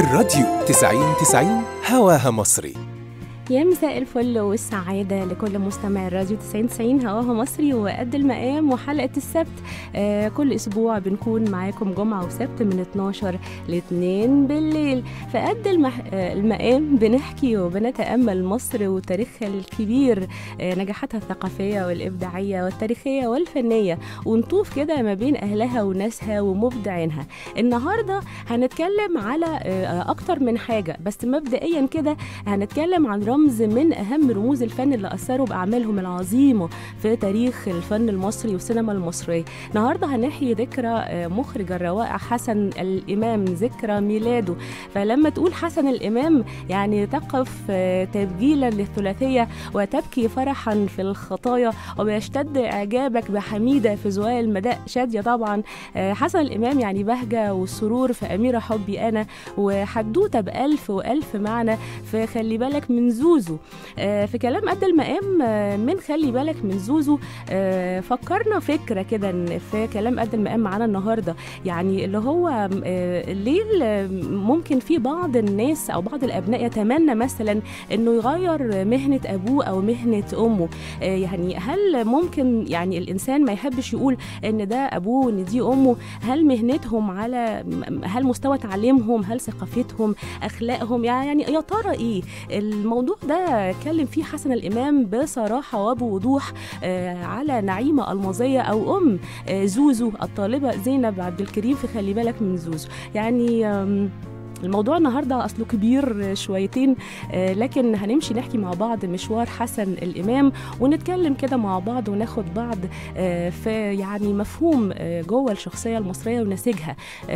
الراديو 90 90 هواها مصري يا مساء الفل والسعادة لكل مستمع الراديو 90 90 هواها مصري وقد المقام وحلقة السبت آه كل أسبوع بنكون معاكم جمعة وسبت من 12 ل 2 بالليل فقد المح... آه المقام بنحكي وبنتأمل مصر وتاريخها الكبير آه نجاحاتها الثقافية والإبداعية والتاريخية والفنية ونطوف كده ما بين أهلها وناسها ومبدعينها النهاردة هنتكلم على آه أكتر من حاجة بس مبدئيا كده هنتكلم عن رمز من أهم رموز الفن اللي أثروا بأعمالهم العظيمة في تاريخ الفن المصري والسينما المصرية النهاردة هنحيي ذكرى مخرج الروائع حسن الإمام ذكرى ميلاده فلما تقول حسن الإمام يعني تقف تبجيلا للثلاثية وتبكي فرحا في الخطايا وبيشتد إعجابك بحميدة في زوايا المداء شادية طبعا حسن الإمام يعني بهجة والسرور في أميرة حبي أنا وحدوتة بألف وألف معنى فخلي بالك من زوزو آه في كلام قد المقام آه من خلي بالك من زوزو آه فكرنا فكرة كده في كلام قد المقام معانا النهاردة يعني اللي هو ليه ممكن في بعض الناس أو بعض الأبناء يتمنى مثلا إنه يغير مهنة أبوه أو مهنة أمه يعني هل ممكن يعني الإنسان ما يحبش يقول إن ده أبوه وإن دي أمه هل مهنتهم على هل مستوى تعليمهم هل ثقافتهم أخلاقهم يعني يا ترى إيه الموضوع ده اتكلم فيه حسن الامام بصراحه وبوضوح آه على نعيمه الماظيه او ام آه زوزو الطالبه زينب عبد الكريم في خلي بالك من زوزو يعني الموضوع النهارده اصله كبير شويتين آه لكن هنمشي نحكي مع بعض مشوار حسن الامام ونتكلم كده مع بعض وناخد بعض آه في يعني مفهوم آه جوه الشخصيه المصريه ونسيجها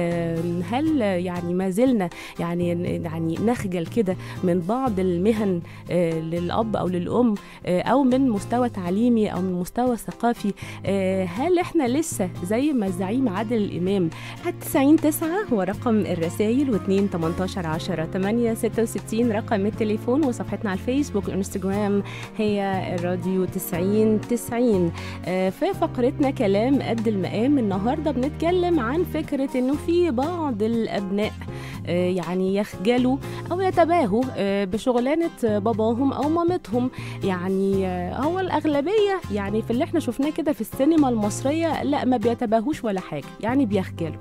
هل يعني ما زلنا يعني يعني نخجل كده من بعض المهن للاب او للام او من مستوى تعليمي او من مستوى ثقافي هل احنا لسه زي ما الزعيم عادل الامام 90 9 هو رقم الرسائل واثنين 18 10 8 66 رقم التليفون وصفحتنا على الفيسبوك والانستجرام هي الراديو 90 90 في فقرتنا كلام قد المقام النهارده بنتكلم عن فكره انه في بعض الابناء يعني يخجلوا او يتباهوا بشغلانه باباهم او مامتهم يعني هو الاغلبيه يعني في اللي احنا شفناه كده في السينما المصريه لا ما بيتباهوش ولا حاجه يعني بيخجلوا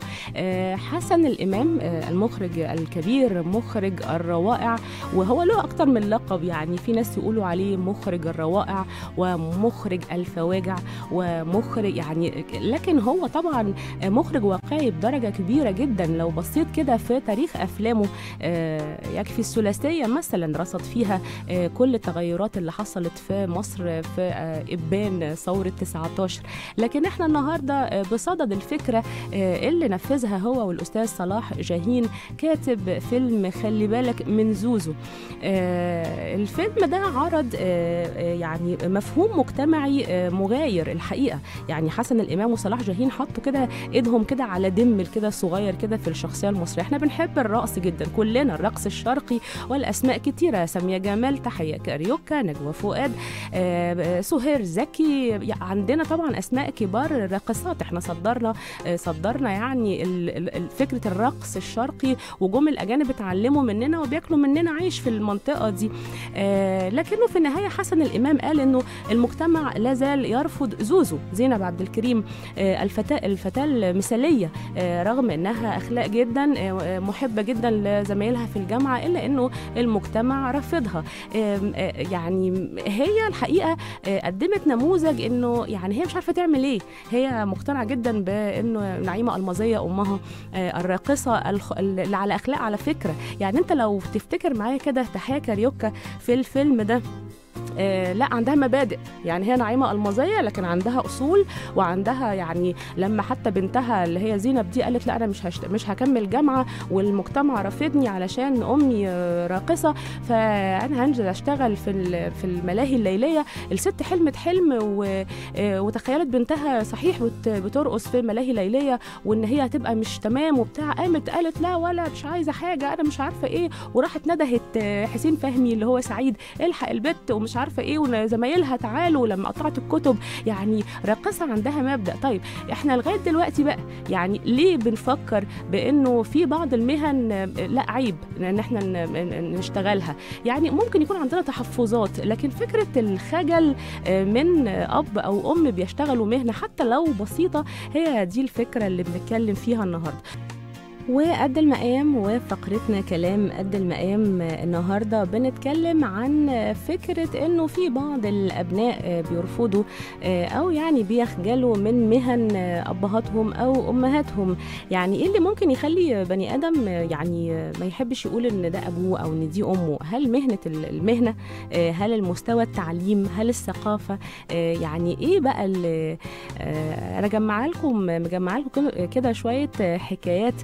حسن الامام المخرج الكبير مخرج الروائع وهو له اكتر من لقب يعني في ناس يقولوا عليه مخرج الروائع ومخرج الفواجع ومخرج يعني لكن هو طبعا مخرج واقعي بدرجه كبيره جدا لو بصيت كده في تاريخ افلامه يكفي الثلاثيه مثلا رصد فيها كل التغيرات اللي حصلت في مصر في ابان ثوره 19 لكن احنا النهارده بصدد الفكره اللي نفذها هو والاستاذ صلاح جاهين كاتب فيلم خلي بالك من زوزو آه الفيلم ده عرض آه يعني مفهوم مجتمعي آه مغاير الحقيقه يعني حسن الامام وصلاح جاهين حطوا كده ايدهم كده على دمل كده صغير كده في الشخصيه المصريه احنا بنحب الرقص جدا كلنا الرقص الشرقي والاسماء كتيره ساميه جمال تحيه كاريوكا نجوى فؤاد آه سهير زكي عندنا طبعا اسماء كبار الراقصات احنا صدرنا آه صدرنا يعني فكره الرقص الشرقي وجم الاجانب اتعلموا مننا وبياكلوا مننا عيش في المنطقه دي آه لكنه في النهايه حسن الامام قال انه المجتمع لا زال يرفض زوزو زينب عبد الكريم آه الفتاه الفتاه المثاليه آه رغم انها اخلاق جدا آه محبه جدا لزمايلها في الجامعه الا انه المجتمع رفضها آه يعني هي الحقيقه آه قدمت نموذج انه يعني هي مش عارفه تعمل ايه هي مقتنعه جدا بانه نعيمه الماظيه امها آه الراقصه اللي على اخلاق على فكره يعني انت لو تفتكر معايا كده تحية كاريوكا في الفيلم ده آه لا عندها مبادئ يعني هي نعيمه الماظيه لكن عندها اصول وعندها يعني لما حتى بنتها اللي هي زينب دي قالت لا انا مش هشت... مش هكمل جامعه والمجتمع رافضني علشان امي راقصه فانا هنزل اشتغل في في الملاهي الليليه الست حلمت حلم و... وتخيلت بنتها صحيح بت... بترقص في ملاهي ليليه وان هي هتبقى مش تمام وبتاع قامت قالت لا ولا مش عايزه حاجه انا مش عارفه ايه وراحت ندهت حسين فهمي اللي هو سعيد الحق البت ومش عارفه ايه وزمايلها تعالوا لما قطعت الكتب يعني راقصه عندها مبدا طيب احنا لغايه دلوقتي بقى يعني ليه بنفكر بانه في بعض المهن آه، لا عيب ان احنا ن- ن- نشتغلها يعني ممكن يكون عندنا تحفظات لكن فكره الخجل آه، من آه، اب او ام بيشتغلوا مهنه حتى لو بسيطه هي دي الفكره اللي بنتكلم فيها النهارده وقد المقام وفقرتنا كلام قد المقام النهارده بنتكلم عن فكره انه في بعض الابناء بيرفضوا او يعني بيخجلوا من مهن ابهاتهم او امهاتهم يعني ايه اللي ممكن يخلي بني ادم يعني ما يحبش يقول ان ده ابوه او ان دي امه هل مهنه المهنه هل المستوى التعليم هل الثقافه يعني ايه بقى اللي انا جمعه لكم مجمعه لكم كده شويه حكايات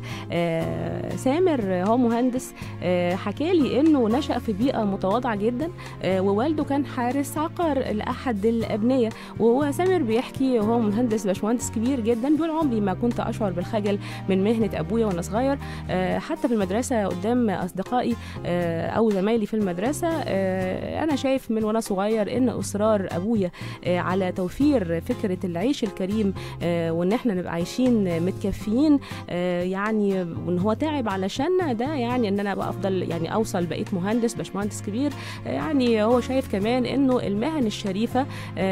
آه، سامر هو مهندس آه، حكى لي انه نشا في بيئه متواضعه جدا آه، ووالده كان حارس عقار لاحد الابنيه وهو سامر بيحكي وهو مهندس باشمهندس كبير جدا بيقول عمري ما كنت اشعر بالخجل من مهنه ابويا وانا صغير آه، حتى في المدرسه قدام اصدقائي آه، او زمايلي في المدرسه آه، انا شايف من وانا صغير ان اصرار ابويا آه، على توفير فكره العيش الكريم آه، وان احنا نبقى عايشين متكفيين آه، يعني وان هو تعب علشان ده يعني ان انا ابقى افضل يعني اوصل بقيت مهندس باشمهندس كبير آه، يعني هو شايف كمان انه المهن الشريفه آه،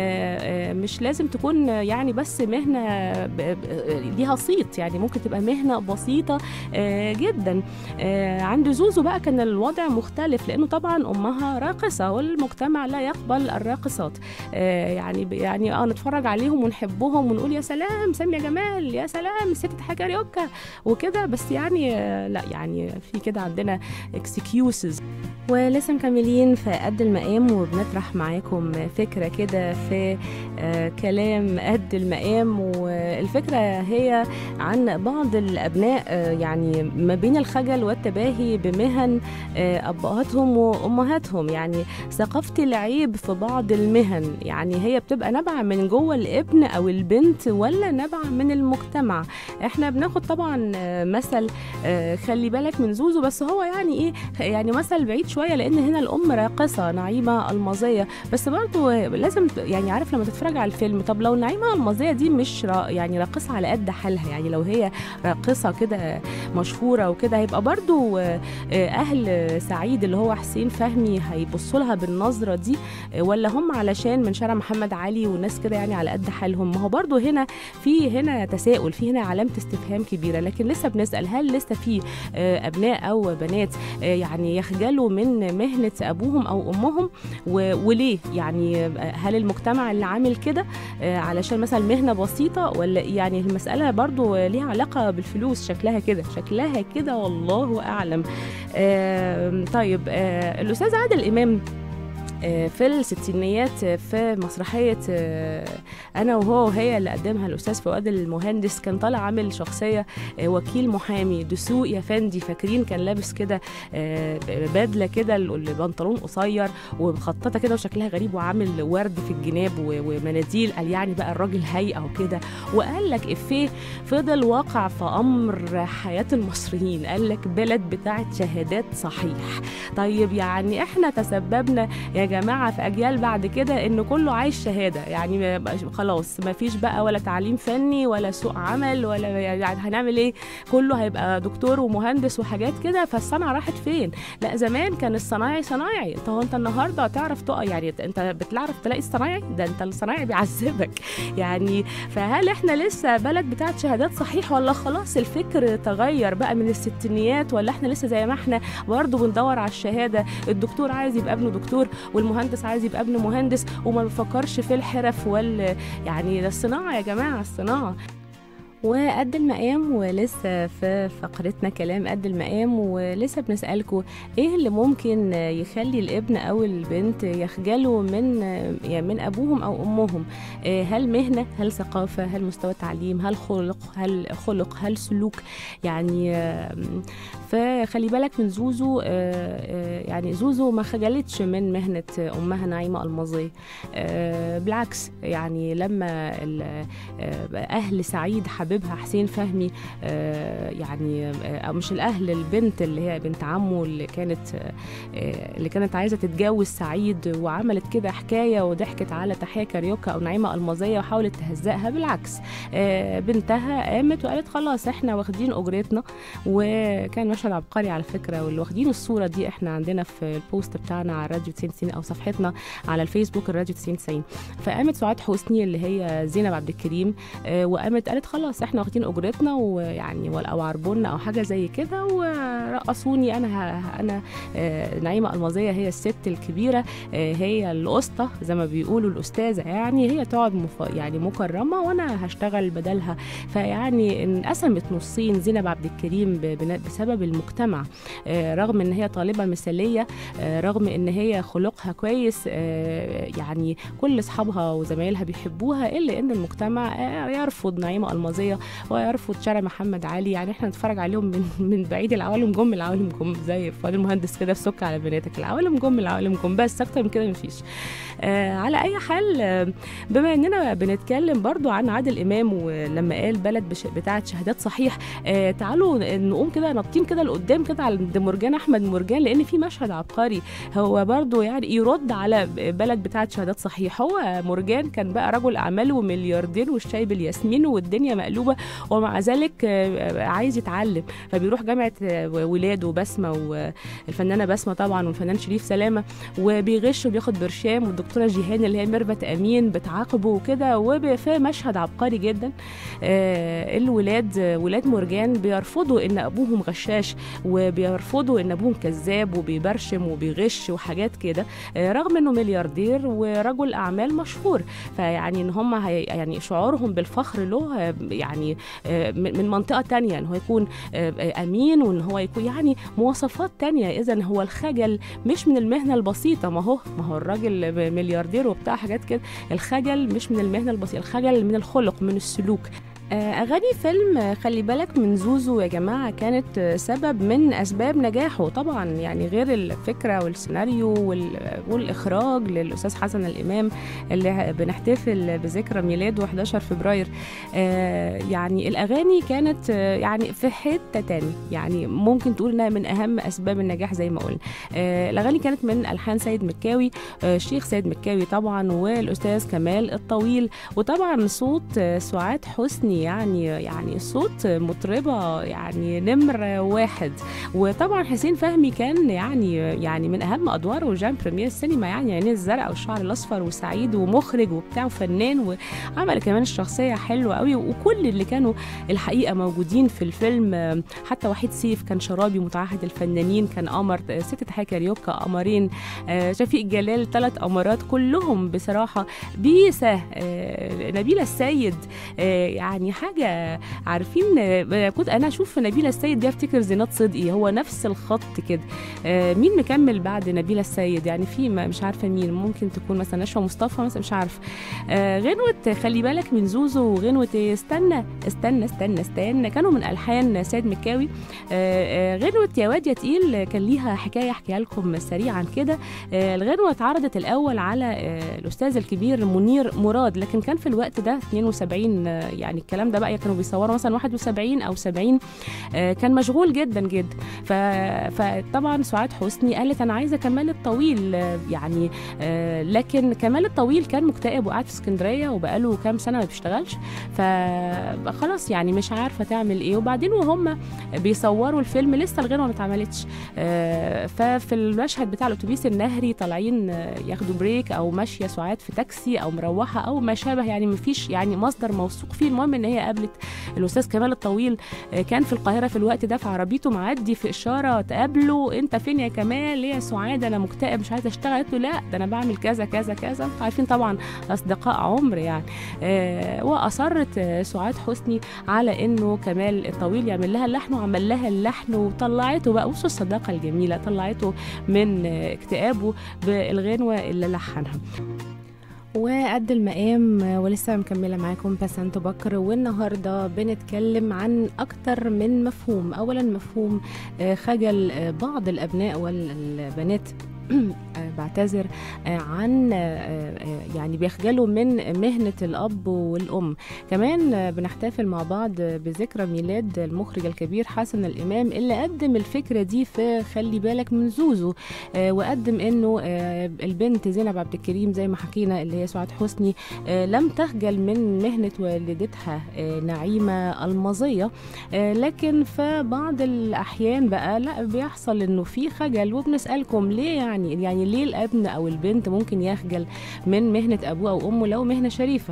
آه، مش لازم تكون يعني بس مهنه ب- ب- ليها صيت يعني ممكن تبقى مهنه بسيطه آه، جدا آه، عند زوزو بقى كان الوضع مختلف لانه طبعا امها راقصه والمجتمع لا يقبل الراقصات آه، يعني ب- يعني اه نتفرج عليهم ونحبهم ونقول يا سلام سامية جمال يا سلام الست تضحك كاريوكا وكده بس يعني آه، لا يعني في كده عندنا excuses ولسه مكملين في قد المقام وبنطرح معاكم فكرة كده في آه، كلام قد المقام والفكرة هي عن بعض الأبناء آه، يعني ما بين الخجل والتباهي بمهن آه، أبهاتهم وأمهاتهم يعني ثقافة العيب في بعض المهن يعني هي بتبقى نابعة من جوه الابن أو البنت ولا نابعة من المجتمع احنا بناخد طبعا آه، مثل آه، خلي بالك من زوزو بس هو يعني ايه يعني مثل بعيد شويه لان هنا الام راقصه نعيمه الماظيه بس برضه لازم ت- يعني عارف لما تتفرج على الفيلم طب لو نعيمه الماظيه دي مش را يعني راقصه على قد حالها يعني لو هي راقصه كده مشهوره وكده هيبقى برضه آه، آه، اهل سعيد اللي هو حسين فهمي هيبصوا لها بالنظره دي آه، ولا هم علشان من شارع محمد علي وناس كده يعني على قد حالهم ما هو برضه هنا في هنا تساؤل في هنا علامه استفهام كبيره لكن لسه بنسال هل لسه في آه، ابناء او بنات آه، يعني يخجلوا من مهنه ابوهم او امهم و- وليه يعني آه، هل المجتمع اللي عامل كده آه، علشان مثلا مهنه بسيطه ولا إيه؟ يعني المساله برضو ليها علاقه بالفلوس شكلها كده شكلها كده والله اعلم آه، طيب آه، الاستاذ عادل امام آه، في الستينيات آه، في مسرحية آه، أنا وهو وهي اللي قدمها الأستاذ فؤاد المهندس كان طالع عامل شخصية آه، وكيل محامي دسوق يا فندي فاكرين كان لابس كده آه، بدلة كده البنطلون قصير ومخططة كده وشكلها غريب وعامل ورد في الجناب و- ومناديل قال يعني بقى الراجل هيئة وكده وقال لك إفيه فضل واقع في أمر حياة المصريين قال لك بلد بتاعت شهادات صحيح طيب يعني احنا تسببنا يا جماعه في اجيال بعد كده ان كله عايش شهاده يعني ما بقاش- خلاص ما فيش بقى ولا تعليم فني ولا سوق عمل ولا يعني هنعمل ايه كله هيبقى دكتور ومهندس وحاجات كده فالصنعه راحت فين لا زمان كان الصنايعي صنايعي انت هو انت النهارده تعرف تقع يعني انت بتعرف تلاقي الصنايعي ده انت الصنايعي بيعذبك يعني فهل احنا لسه بلد بتاعت شهادات صحيح ولا خلاص الفكر تغير بقى من الستينيات ولا احنا لسه زي ما احنا برضه بندور على الشهاده الدكتور عايز يبقى ابنه دكتور والمهندس عايز يبقى ابنه مهندس وما بيفكرش في الحرف وال يعني ده الصناعه يا جماعه الصناعه وقد المقام ولسه في فقرتنا كلام قد المقام ولسه بنسألكم ايه اللي ممكن يخلي الابن او البنت يخجلوا من يعني من ابوهم او امهم آه، هل مهنة هل ثقافة هل مستوى تعليم هل خلق هل خلق هل سلوك يعني آم، فخلي بالك من زوزو آه، آه، يعني زوزو ما خجلتش من مهنة امها نعيمة الماظية آه، بالعكس يعني لما ال- آه، اهل سعيد حب حبيبها حسين فهمي آه، يعني آه، او مش الاهل البنت اللي هي بنت عمه اللي كانت آه، آه، اللي كانت عايزه تتجوز سعيد وعملت كده حكايه وضحكت على تحيه كاريوكا او نعيمه الماظيه وحاولت تهزقها بالعكس آه، بنتها قامت وقالت خلاص احنا واخدين اجرتنا وكان مشهد عبقري على فكره واللي واخدين الصوره دي احنا عندنا في البوست بتاعنا على راديو 90 او صفحتنا على الفيسبوك الراديو 90 فقامت سعاد حسني اللي هي زينب عبد الكريم آه، وقامت قالت خلاص احنا واخدين اجرتنا ويعني ولا- او عربنا او حاجه زي كده ورقصوني انا ه- انا آه، نعيمه الماظيه هي الست الكبيره آه، هي الاسطى زي ما بيقولوا الاستاذه يعني هي تقعد مف... يعني مكرمه وانا هشتغل بدلها فيعني انقسمت نصين زينب عبد الكريم ب- بن- بسبب المجتمع آه، رغم ان هي طالبه مثاليه آه، رغم ان هي خلقها كويس آه، يعني كل اصحابها وزمايلها بيحبوها الا ان المجتمع آه، يرفض نعيمه الماظيه ويرفض شارع محمد علي يعني احنا نتفرج عليهم من من بعيد العوالم جم العوالم جم زي فؤاد المهندس كده في سك على بناتك العوالم جم العوالم جم بس اكتر من كده مفيش آه على اي حال آه بما اننا بنتكلم برضو عن عادل امام ولما قال بلد بش بتاعه شهادات صحيح آه تعالوا نقوم كده نطين كده لقدام كده على مرجان احمد مرجان لان في مشهد عبقري هو برضو يعني يرد على بلد بتاعه شهادات صحيح هو مرجان كان بقى رجل اعمال وملياردير والشاي بالياسمين والدنيا مقلوبه ومع ذلك آه، عايز يتعلم فبيروح جامعه آه، ولاده بسمه والفنانه بسمه طبعا والفنان شريف سلامه وبيغش وبياخد برشام والدكتوره جيهان اللي هي ميرفت امين بتعاقبه وكده وفي مشهد عبقري جدا آه، الولاد آه، ولاد مرجان بيرفضوا ان ابوهم غشاش وبيرفضوا ان ابوهم كذاب وبيبرشم وبيغش وحاجات كده آه، رغم انه ملياردير ورجل اعمال مشهور فيعني ان هم هي يعني شعورهم بالفخر له آه، يعني آه، من من منطقه تانية ان هو يكون آه، آه، امين وان هو يكون يعني مواصفات تانية اذا هو الخجل مش من المهنه البسيطه ما هو ما هو الراجل ملياردير وبتاع حاجات كده الخجل مش من المهنه البسيطه الخجل من الخلق من السلوك آه، أغاني فيلم آه، خلي بالك من زوزو يا جماعة كانت آه، سبب من أسباب نجاحه طبعا يعني غير الفكرة والسيناريو وال- والإخراج للأستاذ حسن الإمام اللي بنحتفل بذكرى ميلاده 11 فبراير آه، يعني الأغاني كانت آه، يعني في حتة تاني يعني ممكن تقول إنها من أهم أسباب النجاح زي ما قلنا آه، الأغاني كانت من ألحان سيد مكاوي آه، الشيخ سيد مكاوي طبعا والأستاذ كمال الطويل وطبعا صوت آه، سعاد حسني يعني يعني صوت مطربة يعني نمر واحد وطبعا حسين فهمي كان يعني يعني من أهم أدواره جان بريمير السينما يعني عينيه الزرقاء والشعر الأصفر وسعيد ومخرج وبتاع وفنان وعمل كمان الشخصية حلوة قوي وكل اللي كانوا الحقيقة موجودين في الفيلم آه، حتى وحيد سيف كان شرابي متعهد الفنانين كان قمر آه، ست تحية كاريوكا قمرين آه، شفيق جلال ثلاث قمرات كلهم بصراحة بيسة آه، نبيلة السيد آه، يعني حاجة عارفين آه، كنت أنا أشوف نبيلة السيد دي أفتكر زينات صدقي هو نفس الخط كده آه، مين مكمل بعد نبيلة السيد يعني في ما- مش عارفة مين ممكن تكون مثلا نشوى مصطفى مثلا مش عارفة آه، غنوة خلي بالك من زوزو وغنوة استنى استنى استنى استنى كانوا من ألحان سيد مكاوي آه، آه، غنوة يا واد يا تقيل كان ليها حكاية أحكيها لكم سريعا كده آه، الغنوة اتعرضت الأول على آه، الأستاذ الكبير منير مراد لكن كان في الوقت ده 72 آه، يعني الكلام ده بقى كانوا بيصوروا مثلا 71 أو 70 آه، كان مشغول جدا جدا ف... فطبعا سعاد حسني قالت أنا عايزة كمال الطويل آه، يعني آه، لكن كمال الطويل كان مكتئب وقاعد في اسكندرية وبقاله كام سنة ما بيشتغلش فخلاص يعني مش عارفة تعمل ايه وبعدين وهم بيصوروا الفيلم لسه الغنوة ما اتعملتش آه، ففي المشهد بتاع الاتوبيس النهري طالعين آه، ياخدوا بريك او ماشيه سعاد في تاكسي او مروحه او ما شابه يعني مفيش يعني مصدر موثوق فيه المهم ان هي قابلت الاستاذ كمال الطويل آه، كان في القاهره في الوقت ده في عربيته معدي في اشاره تقابله انت فين يا كمال ليه يا سعاد انا مكتئب مش عايزه اشتغل قالت له لا ده انا بعمل كذا كذا كذا انتوا عارفين طبعا اصدقاء عمر يعني آه، واصرت آه، سعاد حسني على انه كمال الطويل يعمل لها اللحن وعمل لها اللحن وطلعته بقى بصوا الصداقه الجميله طلعته من آه، اكتئابه بالغنوه اللي لحنها وقد المقام ولسه مكملة معاكم بسنت بكر والنهاردة بنتكلم عن أكتر من مفهوم أولا مفهوم آه، خجل آه، بعض الأبناء والبنات آه، بعتذر آه، عن آه، آه، يعني بيخجلوا من مهنة الأب والأم كمان آه، بنحتفل مع بعض بذكرى ميلاد المخرج الكبير حسن الإمام اللي قدم الفكرة دي في خلي بالك من زوزو آه، وقدم إنه آه، البنت زينب عبد الكريم زي ما حكينا اللي هي سعاد حسني آه، لم تخجل من مهنة والدتها آه، نعيمة المظية آه، لكن في بعض الأحيان بقى لا بيحصل إنه في خجل وبنسألكم ليه يعني يعني ليه الابن أو البنت ممكن يخجل من مهنة أبوه أو أمه لو مهنة شريفة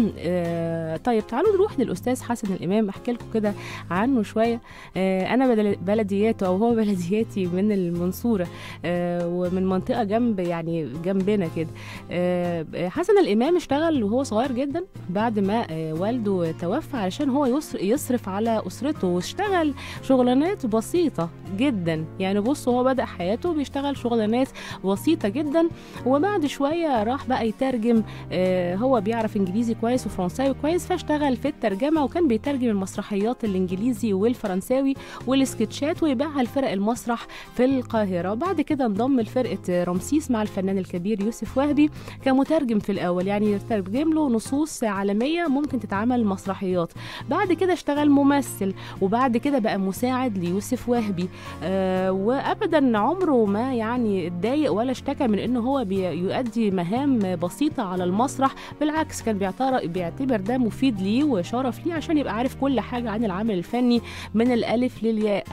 آه، طيب تعالوا نروح للأستاذ حسن الإمام أحكي لكم كده عنه شوية آه، أنا بدل- بلدياته أو هو بلدياتي من المنصورة آه، ومن منطقة جنب يعني جنبنا كده آه، حسن الإمام اشتغل وهو صغير جدا بعد ما آه، والده توفى علشان هو يصر- يصرف على أسرته واشتغل شغلانات بسيطة جدا يعني بصوا هو بدأ حياته بيشتغل شغلانات بسيطة جدا وبعد شوية راح بقى يترجم آه، هو بيعرف انجليزي كويس وفرنساوي كويس فاشتغل في الترجمة وكان بيترجم المسرحيات الانجليزي والفرنساوي والسكتشات ويبيعها لفرق المسرح في القاهرة وبعد كده انضم لفرقة رمسيس مع الفنان الكبير يوسف وهبي كمترجم في الأول يعني يترجم له نصوص عالمية ممكن تتعمل مسرحيات بعد كده اشتغل ممثل وبعد كده بقى مساعد ليوسف وهبي آه وابدا عمره ما يعني اتضايق ولا اشتكى من انه هو بيؤدي مهام بسيطه على المسرح بالعكس كان بيعتبر بيعتبر ده مفيد ليه وشرف ليه عشان يبقى عارف كل حاجه عن العمل الفني من الالف للياء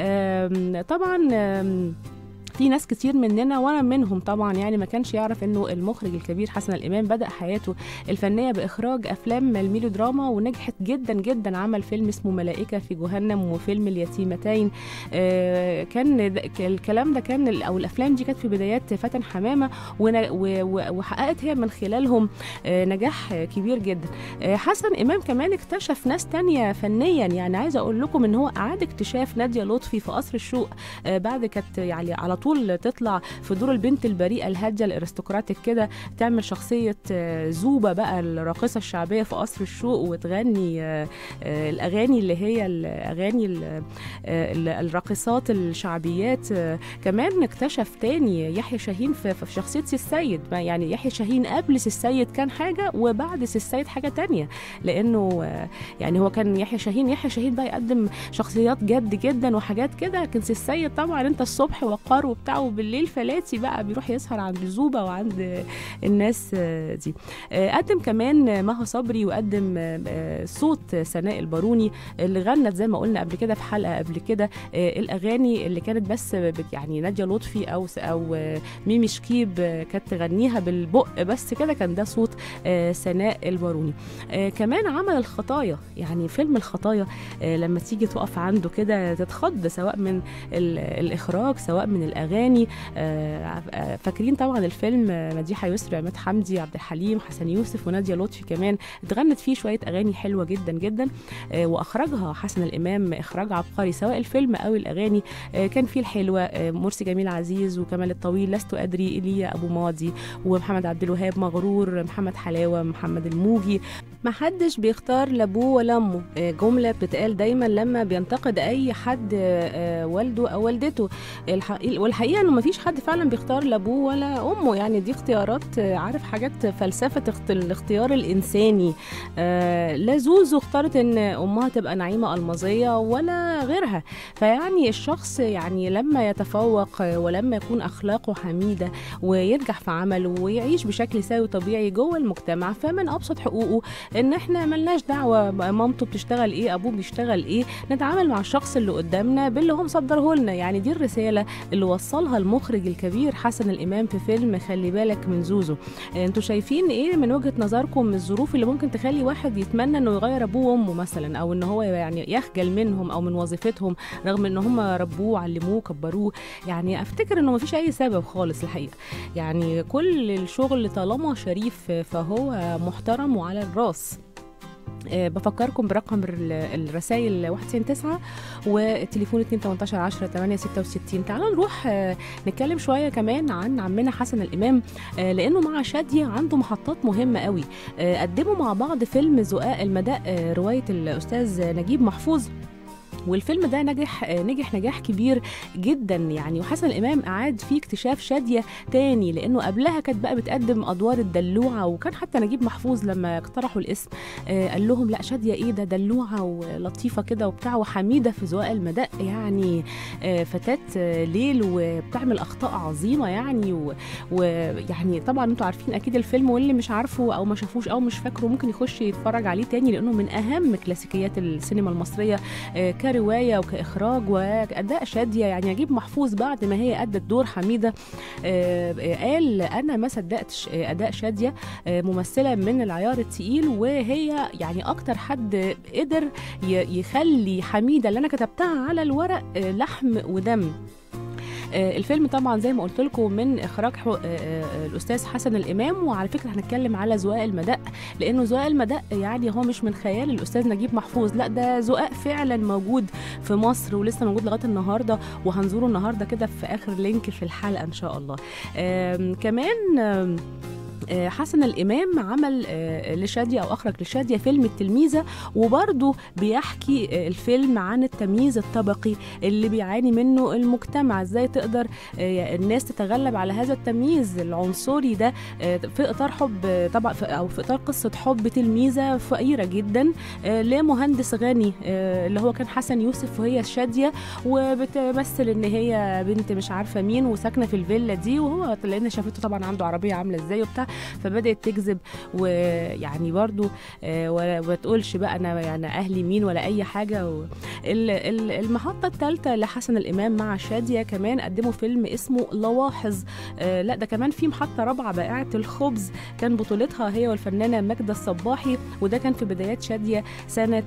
آم، طبعا آم، في ناس كتير مننا وانا منهم طبعا يعني ما كانش يعرف انه المخرج الكبير حسن الامام بدا حياته الفنيه باخراج افلام الميلودراما ونجحت جدا جدا عمل فيلم اسمه ملائكه في جهنم وفيلم اليتيمتين آه، كان د- ك- الكلام ده كان ال- او الافلام دي كانت في بدايات فاتن حمامه ون- و- و- وحققت هي من خلالهم آه، نجاح آه، كبير جدا آه، حسن امام كمان اكتشف ناس تانية فنيا يعني عايزه اقول لكم ان هو اعاد اكتشاف ناديه لطفي في قصر الشوق آه، بعد كانت يعني على طول تطلع في دور البنت البريئه الهاديه الارستقراطيك كده تعمل شخصيه آه، زوبه بقى الراقصه الشعبيه في قصر الشوق وتغني آه، آه، الاغاني اللي هي الاغاني ال- آه، ال- الراقصات الشعبيات آه، كمان اكتشف تاني يحيى شاهين في في شخصيه سي السيد ما يعني يحيى شاهين قبل سي السيد كان حاجه وبعد سي السيد حاجه تانية لانه آه، يعني هو كان يحيى شاهين يحيى شاهين بقى يقدم شخصيات جد جدا وحاجات كده لكن سي السيد طبعا انت الصبح وقار وبتاع وبالليل فلاتي بقى بيروح يسهر عند زوبه وعند الناس آه، دي آه، قدم كمان مها صبري وقدم آه، آه، صوت سناء الباروني اللي غنت زي ما قلنا قبل كده في حلقه قبل كده آه، الاغاني اللي كانت بس بت- يعني ناديه لطفي او س- او آه، ميمي شكيب آه، كانت تغنيها بالبق بس كده كان ده صوت آه، سناء الباروني آه، كمان عمل الخطايا يعني فيلم الخطايا آه، لما تيجي تقف عنده كده تتخض سواء من ال- الاخراج سواء من الاغاني آه، آه، فاكرين طبعا الفيلم آه، مديحه يسري عماد حمدي عبد الحليم حسن يوسف وناديه لطفي كمان اتغنت فيه شويه اغاني حلوه جدا جدا آه، واخرجها حسن الامام اخراج عبقري سواء الفيلم او الاغاني آه، كان فيه الحلوه آه، مرسي جميل عزيز وكمال الطويل لست ادري ايليا ابو ماضي ومحمد عبد الوهاب مغرور محمد حلاوه محمد الموجي ما حدش بيختار لابوه ولا امه آه، جمله بتتقال دايما لما بينتقد اي حد آه، آه، والده او والدته الحقيقة والحقيقه انه ما فيش حد فعلا بيختار لابوه ولا امه يعني دي اختيارات آه، عارف حاجات فلسفه اخت- الاختيار الانساني آه، لا زوزو اختارت ان امها تبقى نعيمه المظيه ولا غيرها فيعني الشخص يعني لما يتفوق آه، ولما يكون اخلاقه حميده وينجح في عمله ويعيش بشكل سوي طبيعي جوه المجتمع فمن ابسط حقوقه ان احنا ملناش دعوه مامته بتشتغل ايه ابوه بيشتغل ايه نتعامل مع الشخص اللي قدامنا باللي هو مصدره لنا يعني دي الرساله اللي وصلها المخرج الكبير حسن الامام في فيلم خلي بالك من زوزو انتوا شايفين ايه من وجهه نظركم الظروف اللي ممكن تخلي واحد يتمنى انه يغير ابوه وامه مثلا او ان هو يعني يخجل منهم او من وظيفتهم رغم ان هم ربوه علموه كبروه يعني افتكر انه مفيش اي سبب خالص الحقيقه يعني كل الشغل طالما شريف فهو محترم وعلى الراس آه، بفكركم برقم الرسائل 199 والتليفون 2 18 10 8 66 تعالوا نروح آه، نتكلم شويه كمان عن عمنا حسن الامام آه، لانه مع شاديه عنده محطات مهمه قوي آه، قدموا مع بعض فيلم زقاق المداء آه، روايه الاستاذ نجيب محفوظ والفيلم ده نجح نجح نجاح كبير جدا يعني وحسن الامام اعاد فيه اكتشاف شاديه تاني لانه قبلها كانت بقى بتقدم ادوار الدلوعه وكان حتى نجيب محفوظ لما اقترحوا الاسم آه قال لهم لا شاديه ايه ده دلوعه ولطيفه كده وبتاع وحميده في زواق المدق يعني آه فتاه آه ليل وبتعمل اخطاء عظيمه يعني ويعني طبعا انتوا عارفين اكيد الفيلم واللي مش عارفه او ما شافوش او مش فاكره ممكن يخش يتفرج عليه تاني لانه من اهم كلاسيكيات السينما المصريه آه كروايه وكاخراج واداء شاديه يعني نجيب محفوظ بعد ما هي ادت دور حميده قال انا ما صدقتش اداء شاديه ممثله من العيار التقيل وهي يعني اكتر حد قدر يخلي حميده اللي انا كتبتها على الورق لحم ودم الفيلم طبعا زي ما قلت لكم من اخراج الاستاذ حسن الامام وعلى فكره هنتكلم على زقاق المدق لانه زقاق المدق يعني هو مش من خيال الاستاذ نجيب محفوظ لا ده زقاق فعلا موجود في مصر ولسه موجود لغايه النهارده وهنزوره النهارده كده في اخر لينك في الحلقه ان شاء الله كمان حسن الامام عمل لشاديه او اخرج لشاديه فيلم التلميذه وبرضه بيحكي الفيلم عن التمييز الطبقي اللي بيعاني منه المجتمع ازاي تقدر الناس تتغلب على هذا التمييز العنصري ده في اطار حب طبعا او في اطار قصه حب تلميذه فقيره جدا لمهندس غني اللي هو كان حسن يوسف وهي شاديه وبتمثل ان هي بنت مش عارفه مين وساكنه في الفيلا دي وهو لان شافته طبعا عنده عربيه عامله ازاي وبتاع فبدات تكذب ويعني برضو وما تقولش بقى انا يعني اهلي مين ولا اي حاجه و... المحطه الثالثه لحسن الامام مع شاديه كمان قدموا فيلم اسمه لواحظ لا ده كمان في محطه رابعه بائعه الخبز كان بطولتها هي والفنانه ماجده الصباحي وده كان في بدايات شاديه سنه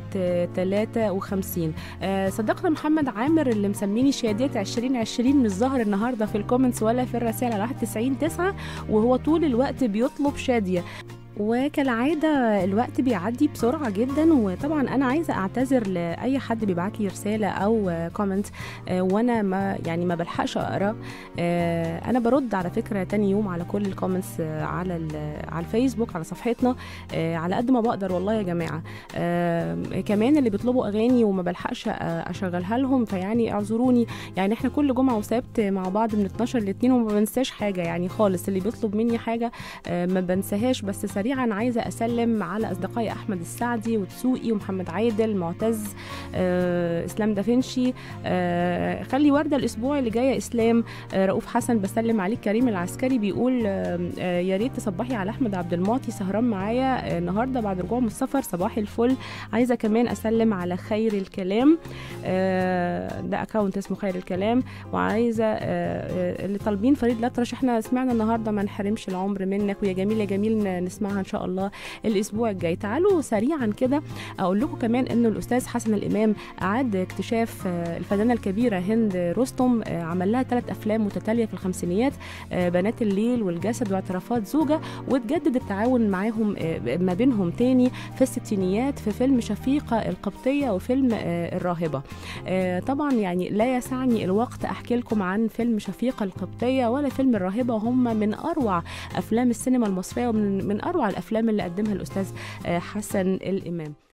53 صديقنا محمد عامر اللي مسميني شاديه 2020 مش ظاهر النهارده في الكومنتس ولا في الرسائل على 91 9 وهو طول الوقت بيطلب شاديه وكالعادة الوقت بيعدي بسرعة جدا وطبعا أنا عايزة أعتذر لأي حد بيبعت لي رسالة أو كومنت وأنا ما يعني ما بلحقش أقرأ أنا برد على فكرة تاني يوم على كل الكومنتس على على الفيسبوك على صفحتنا على قد ما بقدر والله يا جماعة كمان اللي بيطلبوا أغاني وما بلحقش أشغلها لهم فيعني اعذروني يعني احنا كل جمعة وسبت مع بعض من 12 ل 2 وما بنساش حاجة يعني خالص اللي بيطلب مني حاجة ما بنساهاش بس سريعا عايزه اسلم على اصدقائي احمد السعدي وتسوقي ومحمد عادل معتز آه، اسلام دافنشي آه، خلي ورده الاسبوع اللي جاي اسلام آه، رؤوف حسن بسلم عليك كريم العسكري بيقول آه، آه، يا ريت تصبحي على احمد عبد المعطي سهران معايا آه، النهارده بعد رجوعه من السفر صباح الفل عايزه كمان اسلم على خير الكلام آه، ده اكونت اسمه خير الكلام وعايزه آه، آه، اللي طالبين فريد الأطرش احنا سمعنا النهارده ما نحرمش العمر منك ويا جميل يا جميل ن- نسمعها ان شاء الله الاسبوع الجاي تعالوا سريعا كده اقول لكم كمان انه الاستاذ حسن الامام اعاد اكتشاف آه، الفنانه الكبيره هند رستم آه، عمل لها ثلاث افلام متتاليه في الخمسينيات آه، بنات الليل والجسد واعترافات زوجه وتجدد التعاون معاهم آه، ما بينهم تاني في الستينيات في فيلم شفيقه القبطيه وفيلم آه، الراهبه آه، طبعا يعني لا يسعني الوقت احكي لكم عن فيلم شفيقه القبطيه ولا فيلم الراهبه وهم من اروع افلام السينما المصريه ومن من اروع الافلام اللي قدمها الاستاذ آه، حسن الامام